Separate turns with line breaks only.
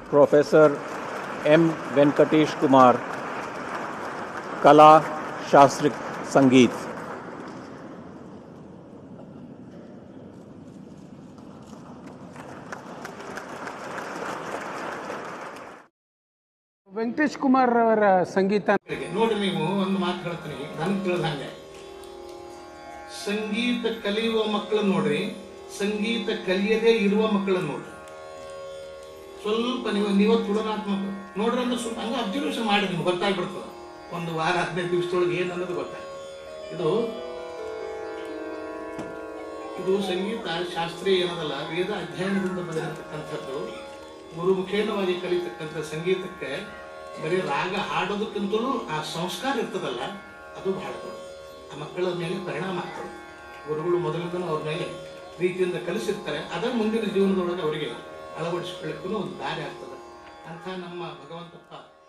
professor M Venkatesh Kumar कला शास्त्र संगीत
ವೆಂಕಟೇಶ್ ಕುಮಾರ್ ಅವರ ಸಂಗೀತ
ನೋಡ್ರಿ ನೀವು ಒಂದು ಮಾತು ಹೇಳ್ತೀನಿ ನನ್ಗೆ ತಿಳಿದಂಗೆ ಸಂಗೀತ ಕಲಿಯುವ ಮಕ್ಕಳನ್ನ ನೋಡ್ರಿ ಸಂಗೀತ ಕಲಿಯದೇ ಇರುವ ಮಕ್ಕಳನ್ನ ನೋಡ್ರಿ ಸ್ವಲ್ಪ ನೀವು ನೀವ ತುಲನಾತ್ಮಕ ನೋಡ್ರಿ ಅಂದ್ರೆ ಸ್ವಲ್ಪ ಹಂಗ ಅಬ್ಸರ್ವೇಷನ್ ಮಾಡಿ ನಿಮ್ಗೆ ಗೊತ್ತಾಗ್ಬಿಡ್ತದ ಒಂದು ವಾರ ಹದಿನೈದು ದಿವಸದೊಳಗೆ ಏನು ಅನ್ನೋದು ಗೊತ್ತಾಗ ಇದು ಇದು ಸಂಗೀತ ಶಾಸ್ತ್ರೀಯ ಏನದಲ್ಲ ವೇದ ಅಧ್ಯಯನದಿಂದ ಬಂದಿರತಕ್ಕಂಥದ್ದು ಗುರುಮುಖೇನವಾಗಿ ಕಲಿತಕ್ಕಂಥ ಸಂಗೀತಕ್ಕೆ ಬರೀ ರಾಗ ಹಾಡೋದಕ್ಕಿಂತಲೂ ಆ ಸಂಸ್ಕಾರ ಇರ್ತದಲ್ಲ ಅದು ಬಹಳ ದೊಡ್ಡದು ಆ ಮಕ್ಕಳ ಮೇಲೆ ಪರಿಣಾಮ ಆಗ್ತದೆ ಗುರುಗಳು ಮೊದಲಿಂದನೂ ಅವ್ರ ಮೇಲೆ ಪ್ರೀತಿಯಿಂದ ಕಲಿಸಿರ್ತಾರೆ ಅದನ್ನು ಮುಂದಿನ ಜೀವನದೊಳಗೆ ಅವರಿಗೆ ಅಳವಡಿಸಿಕೊಳ್ಳಿಕ್ಕೂ ಒಂದು ದಾರಿ ಆಗ್ತದೆ ಅಂತ ನಮ್ಮ ಭಗವಂತಪ್ಪ